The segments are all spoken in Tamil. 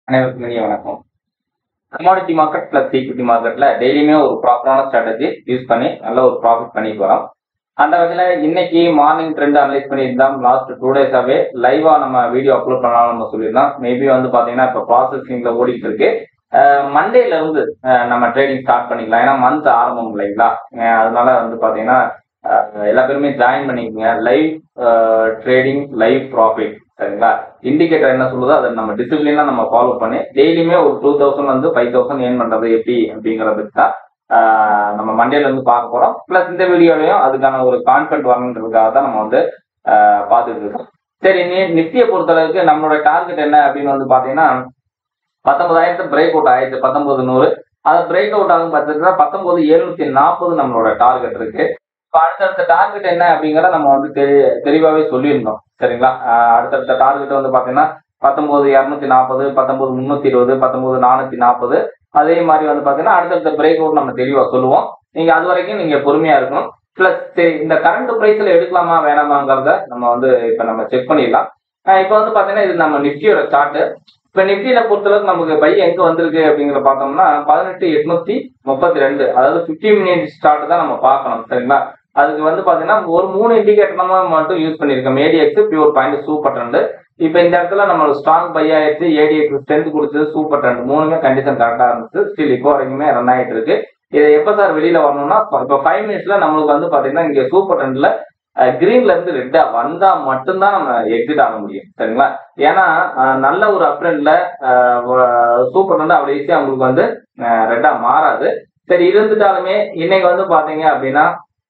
அனைவருக்கும் இனிய வணக்கம் கமாடிட்டி மார்க்கெட் பிளஸ் ஈக்விட்டி மார்க்கெட்ல டெய்லியுமே ஒரு ப்ராப்பரான ஸ்ட்ராட்டஜி யூஸ் பண்ணி நல்ல ஒரு ப்ராஃபிட் பண்ணிட்டு வரோம் அந்த வகையில் இன்னைக்கு மார்னிங் ட்ரெண்ட் அனலைஸ் பண்ணியிருந்தோம் லாஸ்ட் டூ டேஸாவே லைவா நம்ம வீடியோ அப்லோட் பண்ணலாம் நம்ம சொல்லியிருந்தோம் மேபி வந்து பாத்தீங்கன்னா இப்போ ப்ராசஸிங்ல ஓடிட்டு இருக்கு மண்டேல இருந்து அஹ், நம்ம ட்ரேடிங் ஸ்டார்ட் பண்ணிக்கலாம் ஏன்னா மந்த் ஆரம்பம் இல்லைங்களா அஹ், அதனால வந்து பாத்தீங்கன்னா அஹ், எல்லா பேருமே ஜாயின் பண்ணிக்கோங்க லைவ் ட்ரேடிங் லைவ் ப்ராஃபிட் சரிங்களா இண்டிகேட்டர் என்ன சொல்லுதோ அதை நம்ம டிசிப்ளினா நம்ம ஃபாலோ பண்ணி டெய்லியுமே ஒரு டூ தௌசண்ட் வந்து ஃபைவ் தௌசண்ட் ஏர்ன் பண்றது எப்படி அப்படிங்கறதுக்கு தான் ஆஹ் நம்ம மண்டேல இருந்து பார்க்க போறோம் பிளஸ் இந்த வீடியோலயும் அதுக்கான ஒரு கான்ஃபிடன்ட் வரணுன்றதுக்காக தான் நம்ம வந்து ஆஹ் பார்த்துட்டு இருக்கோம் சரி நி- நிஃப்டியை பொறுத்தளவுக்கு நம்மளோட டார்கெட் என்ன அப்படின்னு வந்து பாத்தீங்கன்னா பத்தொன்பதாயிரத்து பிரேக் அவுட் ஆயிடுச்சு பத்தொன்பது நூறு அதை பிரேக் அவுட் ஆகும் பார்த்தீங்கன்னா பத்தொன்பது எழுநூத்தி நாற்பது நம்மளோட டார்கெட் இருக்கு இப்போ அடுத்தடுத்த டார்கெட் என்ன அப்படிங்கறத நம்ம வந்து தெரி தெளிவாவே சொல்லியிருந்தோம் சரிங்களா ஆஹ் அடுத்தடுத்த டார்கெட் வந்து பாத்தீங்கன்னா பத்தொன்பது இரநூத்தி நாற்பது பத்தொன்பது முன்னூத்தி இருபது பத்தொன்பது நானூத்தி நாற்பது அதே மாதிரி வந்து பாத்தீங்கன்னா அடுத்தடுத்த பிரேக் அவுட் நம்ம தெளிவா சொல்லுவோம் நீங்க அது வரைக்கும் நீங்க பொறுமையா இருக்கணும் பிளஸ் சரி இந்த கரண்ட் பிரைஸ்ல எடுக்கலாமா வேணாமாங்கிறத நம்ம வந்து இப்ப நம்ம செக் பண்ணிடலாம் ஆஹ் இப்ப வந்து பாத்தீங்கன்னா இது நம்ம நிஃப்டியோட சார்ட் இப்ப நிஃப்டியில பொறுத்தளவுக்கு நமக்கு பை எங்க வந்திருக்கு அப்படிங்கிற பார்த்தோம்னா பதினெட்டு எட்நூத்தி முப்பத்தி ரெண்டு அதாவது 15 மினிட் ஸ்டார்ட் தான் நம்ம பார்க்கணும் சரிங்களா அதுக்கு வந்து பாத்தீங்கன்னா ஒரு மூணு இண்டிகேட்டர் நம்ம மட்டும் யூஸ் பண்ணிருக்கோம் ADX pure point super trend இப்போ இந்த இடத்துல நம்ம ஸ்ட்ராங் பை ஆயிடுச்சு ஏடிஎக்ஸ் ஸ்ட்ரென்த் கொடுத்தது சூப்பர் ட்ரெண்ட் மூணுமே கண்டிஷன் கரெக்டா இருந்துச்சு ஸ்டில் இப்போ வரைக்குமே ரன் ஆயிட்டு இருக்கு இதை எப்ப சார் வெளியில வரணும்னா இப்போ ஃபைவ் மினிட்ஸ்ல நம்மளுக்கு வந்து பாத்தீங்கன்னா இங்க சூப்பர் ட்ரெண்ட்ல கிரீன்ல இருந்து ரெட்டா வந்தா மட்டும்தான் நம்ம எக்ஸிட் ஆக முடியும் சரிங்களா ஏன்னா அஹ், நல்ல ஒரு அப்ரெண்ட்ல சூப்பர் ட்ரெண்ட் அவ்வளவு ஈஸியா உங்களுக்கு வந்து ரெட்டா மாறாது சரி இருந்துட்டாலுமே இன்னைக்கு வந்து பாத்தீங்க அப்படின்னா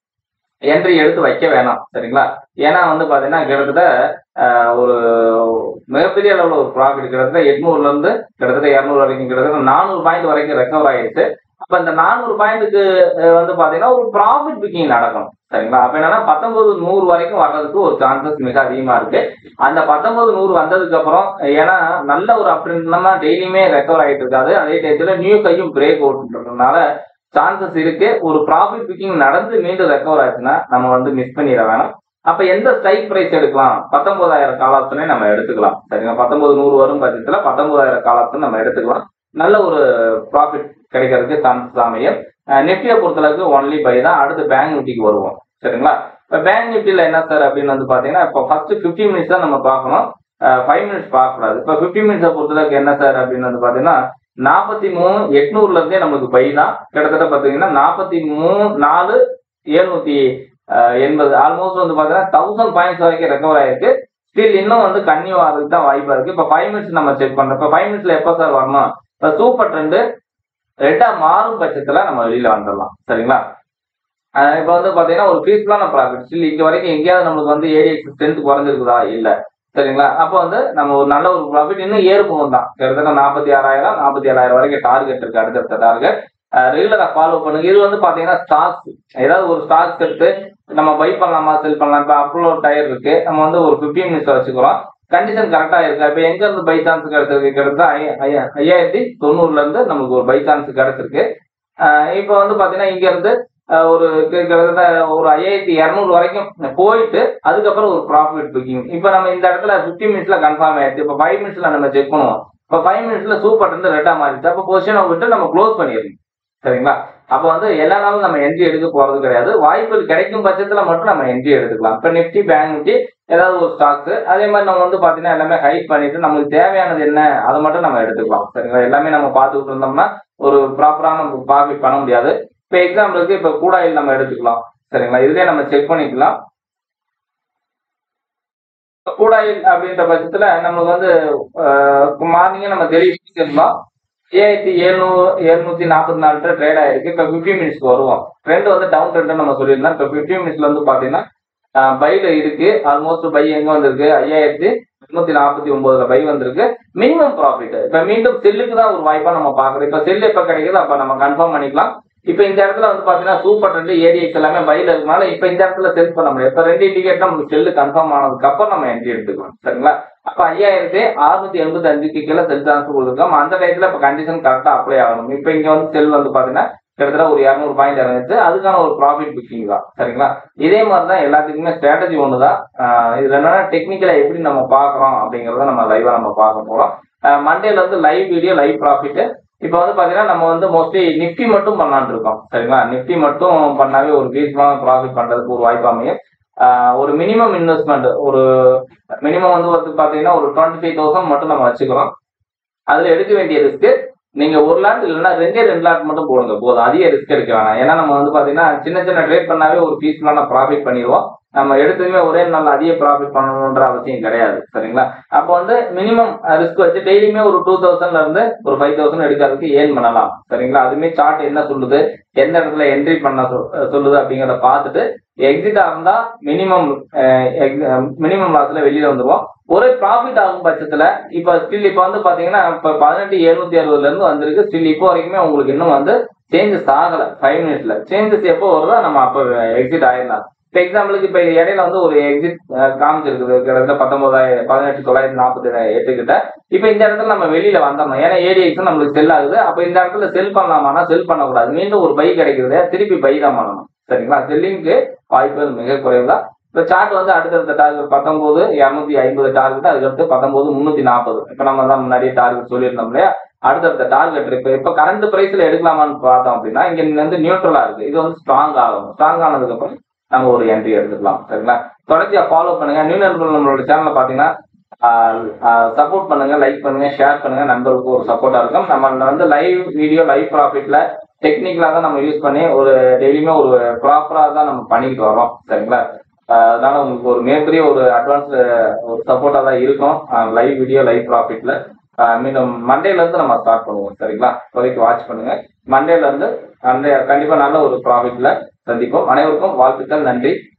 என்ட்ரி எடுத்து வைக்க வேணாம் சரிங்களா ஏன்னா வந்து பாத்தீங்கன்னா கிட்டத்தட்ட ஆஹ், ஒரு மிகப்பெரிய அளவுல ஒரு ப்ராஃபிட் கிட்டத்தட்ட எட்நூறுல இருந்து கிட்டத்தட்ட இரநூறு வரைக்கும் கிட்டத்தட்ட நானூறு பாயிண்ட் வரைக்கும் ரெக்கவர் ஆயிடுச்சு அப்ப இந்த நானூறு பாயிண்ட்டுக்கு வந்து பாத்தீங்கன்னா ஒரு ப்ராஃபிட் புக்கிங் நடக்கணும் சரிங்களா அப்ப என்னன்னா பத்தொன்பது நூறு வரைக்கும் வர்றதுக்கு ஒரு சான்சஸ் மிக அதிகமா இருக்கு அந்த பத்தொன்பது நூறு வந்ததுக்கு அப்புறம் ஏன்னா நல்ல ஒரு அப்படின்னா டெய்லியுமே ரெக்கவர் ஆயிட்டு இருக்காது அதே டயத்துல நியூ கையும் பிரேக் அவுட்ன்றதுனால சான்சஸ் இருக்கு ஒரு ப்ராஃபிட் புக்கிங் நடந்து மீண்டும் ரெக்கவர் ஆச்சுன்னா நம்ம வந்து மிஸ் பண்ணிட வேணாம் அப்ப எந்த ஸ்ட்ரைக் பிரைஸ் எடுக்கலாம் பத்தொன்பதாயிரம் காலாப்ஷனே நம்ம எடுத்துக்கலாம் சரிங்களா பத்தொன்பது நூறு வரும் பட்சத்துல பத்தொன்பதாயிரம் காலாப்ஷன் நம்ம எடுத்துக்கலாம் நல்ல ஒரு ப்ராஃபிட் கிடைக்கிறதுக்கு சான்சஸ் அமையும் நிஃப்டியை பொறுத்தளவுக்கு ஒன்லி பை தான் அடுத்து பேங்க் நிஃப்டிக்கு வருவோம் சரிங்களா இப்போ பேங்க் நிஃப்டியில் என்ன சார் அப்படின்னு வந்து பார்த்தீங்கன்னா இப்போ ஃபர்ஸ்ட் ஃபிஃப்டி மினிட்ஸ் தான் நம்ம பார்க்கணும் ஃபைவ் மினிட்ஸ் பார்க்கக்கூடாது இப்போ ஃபிஃப்டி மினிட்ஸை பொறுத்தளவுக்கு என்ன சார் அப்படின்னு வந்து பார்த்தீங்கன்னா நாற்பத்தி மூணு எட்நூறுல இருந்தே நமக்கு பை தான் கிட்டத்தட்ட பார்த்தீங்கன்னா நாற்பத்தி மூணு நாலு எழுநூத்தி அஹ், எண்பது ஆல்மோஸ்ட் வந்து பார்த்தீங்கன்னா தௌசண்ட் பாயிண்ட்ஸ் வரைக்கும் ரெக்கவர் ஆயிருக்கு ஸ்டில் இன்னும் வந்து கன்னியூ ஆகிறதுக்கு தான் வாய்ப்பா இருக்கு இப்போ ஃபைவ் மினிட்ஸ் நம்ம செக் பண்றோம் இப்போ ஃபைவ் மினிட்ஸ்ல எப்போ சார் வரணும் இப்போ சூப்பர் ட்ரெண்டு ரெட்டா மாறும் பட்சத்துல நம்ம வெளியில வந்துடலாம் சரிங்களா அஹ் இப்போ வந்து பாத்தீங்கன்னா ஒரு பீஸ்ஃபுல்லான ப்ராஃபிட் ஸ்டில் இங்க வரைக்கும் எங்கேயாவது நம்மளுக்கு வந்து ஏடிஎக்ஸ் ஸ்ட்ரென்த் குறைஞ்சிருக்குதா இல்ல சரிங்களா அப்போ வந்து நம்ம ஒரு நல்ல ஒரு ப்ராஃபிட் இன்னும் ஏறு போகும் தான் கிட்டத்தட்ட நாற்பத்தி ஆறாயிரம் நாற்பத்தி ஏழாயிரம் வரைக்கும் டார்கெட் இருக்கு அடுத்தடுத்த டார்கெட் ரெகுலரா ஃபாலோ பண்ணுங்க இது வந்து பாத்தீங்கன்னா ஸ்டாக்ஸ் ஏதாவது ஒரு ஸ்டாக்ஸ் எடுத்து நம்ம பை பண்ணலாமா செல் பண்ணலாம் இப்போ அப்லோட் டயர் இருக்கு நம்ம வந்து ஒரு 15 மினிட்ஸ் வச்சுக்கிறோம் கண்டிஷன் கரெக்டா இருக்கு இப்போ எங்க இருந்து பை சான்ஸ் கிடைச்சிருக்கு கிட்டத்தட்ட ஐ- ஐ- ஐயாயிரத்தி தொண்ணூறுல இருந்து நமக்கு ஒரு பை சான்ஸ் கிடைச்சிருக்கு ஆஹ் இப்போ வந்து பாத்தீங்கன்னா இங்க இருந்து ஆஹ் ஒரு கி- கிட்டத்தட்ட ஒரு ஐயாயிரத்தி இரநூறு வரைக்கும் போயிட்டு அதுக்கப்புறம் ஒரு ப்ராஃபிட் புக்கிங் இப்போ நம்ம இந்த இடத்துல 15 மினிட்ஸ்ல கன்ஃபார்ம் ஆயிடுச்சு இப்போ ஃபைவ் மினிட்ஸ்ல நம்ம செக் பண்ணுவோம் இப்போ ஃபைவ் மினிட்ஸ்ல சூப்பர் இருந்து ரெட்டா மாறிடுச்சு அப்போ பொசிஷனை விட்டு நம்ம க்ளோஸ் பண்ணிடணும் சரிங்களா அப்போ வந்து எல்லா நாளும் நம்ம என்ட்ரி எடுக்க போறது கிடையாது வாய்ப்புகள் கிடைக்கும் பட்சத்துல மட்டும் நம்ம என்ட்ரி எடுத்துக்கலாம் இப்போ நிஃப்டி பேங்க் நிஃப்டி ஏதாவது ஒரு ஸ்டாக்ஸ் அதே மாதிரி நம்ம வந்து பாத்தீங்கன்னா எல்லாமே ஹைட் பண்ணிட்டு நமக்கு தேவையானது என்ன அதை மட்டும் நம்ம எடுத்துக்கலாம் சரிங்களா எல்லாமே நம்ம பார்த்துக்கிட்டு இருந்தோம்னா ஒரு ப்ராப்பரான ப்ராஃபிட் பண்ண முடியாது இப்போ எக்ஸாம்பிளுக்கு இப்போ கூடாயில் நம்ம எடுத்துக்கலாம் சரிங்களா இதுலயே நம்ம செக் பண்ணிக்கலாம் கூடாயில் அப்படின்ற பட்சத்துல நம்மளுக்கு வந்து மார்னிங்கே நம்ம தெளிவிச்சிருந்தோம் ஏஆயிரத்தி எழுநூறு எழுநூத்தி நாற்பத்தி நாலு ட்ரேட் ஆயிருக்கு இப்போ ஃபிஃப்டி மினிட்ஸ்க்கு வருவோம் ட்ரெண்ட் வந்து டவுன் ட்ரெண்ட் நம்ம சொல்லியிருந்தோம் இப்போ ஃபிஃப்டி மினிட்ஸ்ல வந்து பாத்தீங்கன்னா பைல இருக்கு ஆல்மோஸ்ட் பை எங்க வந்திருக்கு ஐயாயிரத்தி எட்நூத்தி நாற்பத்தி ஒன்பதுல பை வந்திருக்கு மினிமம் ப்ராஃபிட் இப்ப மீண்டும் செல்லுக்கு தான் ஒரு வாய்ப்பா நம்ம பாக்குறோம் இப்ப செல் எப்ப கிடைக்குது அப்ப நம்ம கன்ஃபார்ம் பண்ணிக்கலாம் இப்ப இந்த இடத்துல வந்து பாத்தீங்கன்னா சூப்பர் ட்ரெண்ட் ஏடிஎக்ஸ் எல்லாமே பைல இருக்கனால இப்ப இந்த இடத்துல செல் பண்ண முடியாது இப்ப ரெண்டு இண்டிகேட் நமக்கு செல்லு கன்ஃபார்ம் ஆனதுக்கு அப்புறம் நம்ம என்ட்ரி எடுத்துக்கலாம் சரிங்களா அப்ப ஐயாயிரத்தி அறுநூத்தி எண்பத்தி அஞ்சுக்கு கீழே செல் ட்ரான்ஸ்ஃபர் கொடுத்துருக்கோம் அந்த டயத்துல இப்ப கண்டிஷன் கரெக்டா அப்ளை ஆகணும் இப்ப இங்க வந்து செல் வந்து பாத்தீங்கன்னா கிட்டத்தட்ட ஒரு இரநூறு பாயிண்ட் இறங்குச்சு அதுக்கான ஒரு ப்ராஃபிட் புக்கிங் தான் சரிங்களா இதே மாதிரி தான் எல்லாத்துக்குமே ஸ்ட்ராட்டஜி ஒன்று தான் இதுல என்னன்னா டெக்னிக்கலா எப்படி நம்ம பார்க்குறோம் அப்படிங்கிறத நம்ம லைவா நம்ம பார்க்க போறோம் மண்டேல வந்து லைவ் வீடியோ லைவ் ப்ராஃபிட் இப்போ வந்து பாத்தீங்கன்னா நம்ம வந்து மோஸ்ட்லி நிஃப்டி மட்டும் பண்ணலாம்னு இருக்கோம் சரிங்களா நிஃப்டி மட்டும் பண்ணாவே ஒரு ரீசனான ப்ராஃபிட் பண்றதுக்கு ஒரு வாய்ப்பு அமையும் ஆஹ் ஒரு மினிமம் இன்வெஸ்ட்மெண்ட் ஒரு மினிமம் வந்து வந்து பாத்தீங்கன்னா ஒரு டுவெண்ட்டி ஃபைவ் தௌசண்ட் மட்டும் நம்ம வச்சுக்கிறோம் அதுல எடுக்க வேண்டிய ரிஸ்க் நீங்க ஒரு லாட் இல்லைன்னா ரெண்டே ரெண்டு லாட் மட்டும் போடுங்க போதும் அதிக ரிஸ்க் எடுக்க வேணாம் ஏன்னா நம்ம வந்து பாத்தீங்கன்னா சின்ன சின்ன ட்ரேட் பண்ணாவே ஒரு பீஸ்ஃபுல்லான ப்ராஃபிட் பண்ணிடுவோம் நம்ம எடுத்ததுமே ஒரே நாள் அதிக ப்ராஃபிட் பண்ணணுன்ற அவசியம் கிடையாது சரிங்களா அப்போ வந்து மினிமம் ரிஸ்க் வச்சு டெய்லியுமே ஒரு டூ தௌசண்ட்ல இருந்து ஒரு ஃபைவ் தௌசண்ட் எடுக்கிறதுக்கு ஏர்ன் பண்ணலாம் சரிங்களா அதுமே சார்ட் என்ன சொல்லுது எந்த இடத்துல என்ட்ரி பண்ண சொ- சொல்லுது அப்படிங்கிறத பார்த்துட்டு எக்ஸிட் இருந்தா மினிமம் மினிமம் லாஸ்ல வெளியில வந்துருவோம் ஒரு ப்ராஃபிட் ஆகும் பட்சத்துல இப்ப ஸ்டில் இப்ப வந்து பாத்தீங்கன்னா இப்ப பதினெட்டு எழுநூத்தி அறுபதுல இருந்து வந்திருக்கு ஸ்டில் இப்போ வரைக்குமே உங்களுக்கு இன்னும் வந்து சேஞ்சஸ் ஆகல ஃபைவ் மினிட்ஸ்ல சேஞ்சஸ் எப்போ வருதோ நம்ம அப்போ எக்ஸிட் ஆயிடலாம் இப்போ எக்ஸாம்பிளுக்கு இப்போ இடையில வந்து ஒரு எக்ஸிட் காமிச்சிருக்குது கிட்டத்தட்ட பத்தொன்பதாயிரம் பதினெட்டு தொள்ளாயிரத்தி நாற்பத்தி எட்டு கிட்ட இப்போ இந்த இடத்துல நம்ம வெளியில வந்துடணும் ஏன்னா ஏடிஎக்ஸ் நம்மளுக்கு செல் ஆகுது அப்போ இந்த இடத்துல செல் பண்ணலாமானா செல் பண்ணக்கூடாது மீண்டும் ஒரு பை கிடைக்கிறது திருப்பி பை தான் பண்ணணும் சரிங்களா செல்லிங்க்கு வாய்ப்புகள் மிக குறைவு தான் இப்போ சார்ட் வந்து அடுத்தடுத்த டார்கெட் பத்தொன்பது இரநூத்தி ஐம்பது டார்கெட் அதுக்கடுத்து பத்தொன்பது முன்னூத்தி நாற்பது இப்போ நம்ம தான் முன்னாடியே டார்கெட் சொல்லியிருந்தோம் இல்லையா அடுத்தடுத்த டார்கெட் இருக்கு இப்போ கரண்ட் பிரைஸ்ல எடுக்கலாமான்னு பார்த்தோம் அப்படின்னா இங்க வந்து நியூட்ரலா இருக்கு இது வந்து ஸ்ட்ராங் ஆகும் ஸ்ட்ராங் ஆனதுக்கு அப்புறம் நம்ம ஒரு என்ட்ரி எடுத்துக்கலாம் சரிங்களா தொடர்ச்சியா ஃபாலோ பண்ணுங்க நியூ நண்பர்கள் நம்மளோட சேனல்ல பாத்தீங்கன்னா சப்போர்ட் பண்ணுங்க லைக் பண்ணுங்க ஷேர் பண்ணுங்க நண்பர்களுக்கு ஒரு சப்போர்ட்டா இருக்கும் நம்ம வந்து லைவ் வீடியோ லைவ் ப்ராஃபிட்ல டெக்னிக்கலா தான் நம்ம யூஸ் பண்ணி ஒரு டெய்லியுமே ஒரு ப்ராப்பரா தான் நம்ம பண்ணிக்கிட்டு வரோம் சரிங்களா ஆஹ் அதனால உங்களுக்கு ஒரு மிகப்பெரிய ஒரு அட்வான்ஸ் ஒரு சப்போர்ட்டா தான் இருக்கும் லைவ் வீடியோ லைவ் ப்ராஃபிட்ல மீண்டும் மண்டேல இருந்து நம்ம ஸ்டார்ட் பண்ணுவோம் சரிங்களா இப்போதைக்கு வாட்ச் பண்ணுங்க மண்டேல இருந்து அந்த கண்டிப்பா நல்ல ஒரு ப்ராஃபிட்ல சந்திப்போம் அனைவருக்கும் வாழ்த்துக்கள் நன்றி